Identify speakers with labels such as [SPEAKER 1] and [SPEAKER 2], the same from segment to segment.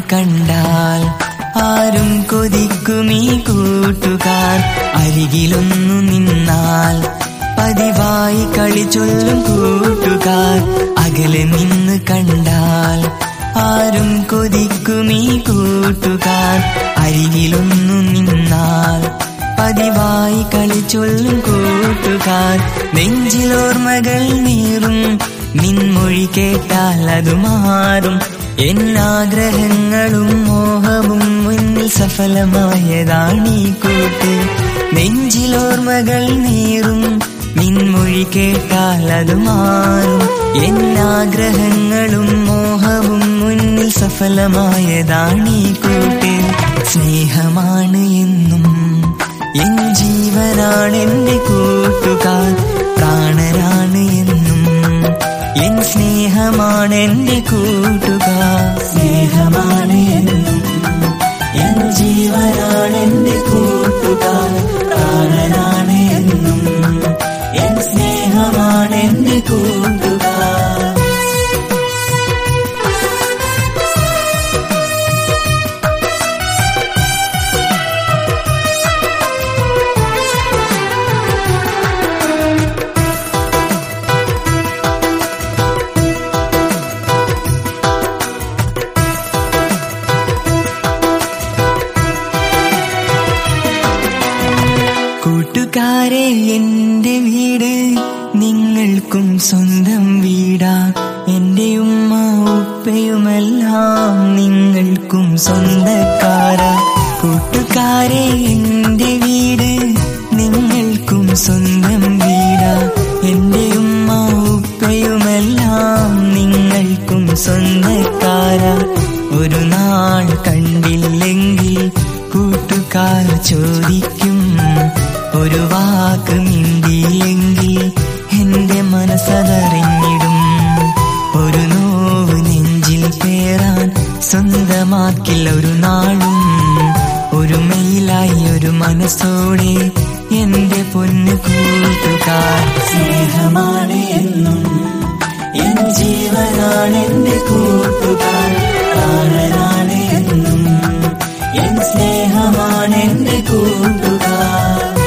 [SPEAKER 1] കണ്ടാൽ ആരും കൊതിക്കുമീ കൂട്ടുകാർ അരികിലൊന്നു നിന്നാൽ പതിവായി കളി ചൊല്ലും കൂട്ടുകാർ അകലെ നിന്ന് കണ്ടാൽ ആരും കൊതിക്കുമീ കൂട്ടുകാർ അരികിലൊന്നു നിന്നാൽ പതിവായി കളി ചൊല്ലും കൂട്ടുകാർ നെഞ്ചിലോർമകൾ നീറും നിൻമൊഴി കേട്ടാൽ അത് മാറും എന്നാഗ്രഹങ്ങളും മോഹവും മുന്നിൽ സഫലമായതാണീ കൂട്ട് നെഞ്ചിലോർമകൾ നീറും നിൻമൊഴി കേട്ടാൽ അത് മാറും എന്നാഗ്രഹങ്ങളും മോഹവും മുന്നിൽ സഫലമായതാണീ കൂട്ട് സ്നേഹമാണ് എന്നും എൻ ജീവനാണ് എന്റെ കൂട്ടുകാർ പ്രാണനാണ് എന്നും എൻ സ്നേഹമാണ് എന്റെ കൂട്ടുകാർ സ്നേഹമാണ് എന്നും എൻ ജീവനാണ് എന്റെ കൂട്ടുകാർ പ്രാണനാണ് എന്നും എൻ സ്നേഹമാണ് എന്റെ കൂട്ടുകാർ കൂട്ടുകാരെ എന്റെ വീട് നിങ്ങൾക്കും സ്വന്തം വീടാ എന്റെ ഉമ്മ ഉപ്പയുമെല്ലാം നിങ്ങൾക്കും സ്വന്തക്കാരാ കൂട്ടുകാരെ എന്റെ വീട് നിങ്ങൾക്കും സ്വന്തം വീടാ എന്റെ ഉമ്മ ഉപ്പയുമെല്ലാം നിങ്ങൾക്കും സ്വന്തക്കാരാ ഒരു നാൾ കണ്ടില്ലെങ്കിൽ കൂട്ടുകാർ ചോദിക്കും ഒരു വാക്ക് മിണ്ടിയില്ലെങ്കിൽ എന്റെ മനസ്സതറിഞ്ഞിടും ഒരു നോവ് നെഞ്ചിൽ പേറാൻ സ്വന്തമാക്കില്ല ഒരു നാളും ഒരു മെയിലായി ഒരു മനസ്സോടെ എന്റെ പൊന്നു കൂട്ടുകാർ സ്നേഹമാണ് എന്നും എൻ ജീവനാണ് എന്റെ കൂട്ടുകാർ പ്രാണനാണ് എന്നും എൻ സ്നേഹമാണ് എന്റെ കൂട്ടുകാർ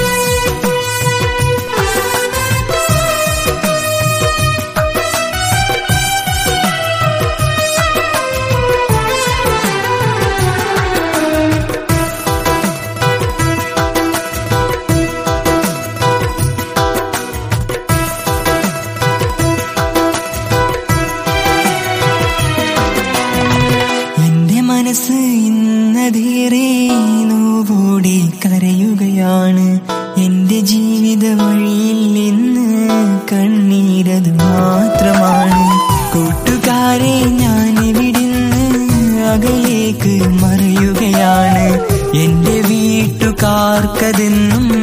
[SPEAKER 1] എന്റെ മനസ്സ് ഇന്നതേറെ നോവോടെ കരയുകയാണ് എന്റെ ജീവിത വഴിയിൽ ഇന്ന് കണ്ണീരത് മാത്രമാണ് കൂട്ടുകാരെ ഞാൻ ഇവിടുന്ന് അകലേക്ക് മറയുകയാണ് എന്റെ വീട്ടുകാർക്കതെന്നും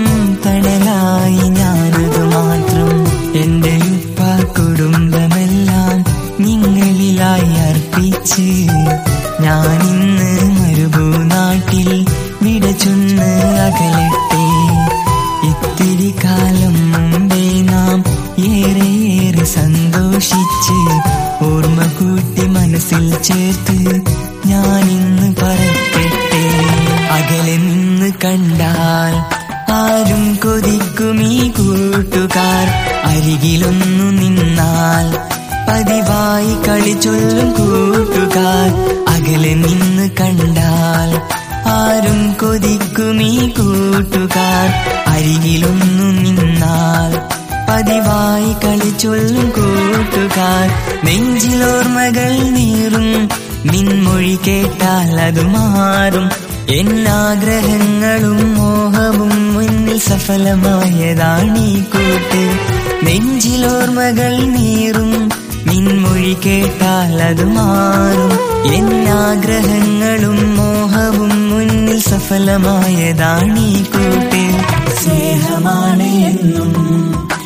[SPEAKER 1] തണലായി ഞാനത് മാത്രം എന്റെ ഉപ്പ കുടുംബമെല്ലാം നിങ്ങളിലായി അർപ്പിച്ച് ഞാനിന്ന് മരുഭൂനാട്ടിൽ വിട ചൊന്ന് അകലട്ടെ ഇത്തിരി കാലം മുമ്പേ നാം ഏറെ ഏറെ സന്തോഷിച്ച് ഓർമ്മ കൂട്ടി മനസ്സിൽ ചേർത്ത് ഞാനിന്ന് പറക്കട്ടെ അകലെ നിന്ന് കണ്ടാൽ ആരും കൊതിക്കുമീ കൂട്ടുകാർ അരികിലൊന്നു നിന്നാൽ പതിവായി കളി ചൊല്ലും കൂട്ടുകാർ അകലെ നിന്ന് കണ്ടാൽ ആരും കൊതിക്കുമീ കൂട്ടുകാർ അരികിലൊന്നു നിന്നാൽ പതിവായി കളി ചൊല്ലും കൂട്ടുകാർ നെഞ്ചിലോർമകൾ നീറും നിൻമൊഴി കേട്ടാൽ അത് മാറും എന്നാഗ്രഹങ്ങളും മോഹവും മുന്നിൽ സഫലമായതാണീ കൂട്ട് നെഞ്ചിലോർമകൾ നീറും നിൻമൊഴി കേട്ടാൽ അത് മാറും എന്നാഗ്രഹങ്ങളും മോഹവും മുന്നിൽ സഫലമായതാണീ കൂട്ട് സ്നേഹമാണ് എന്നും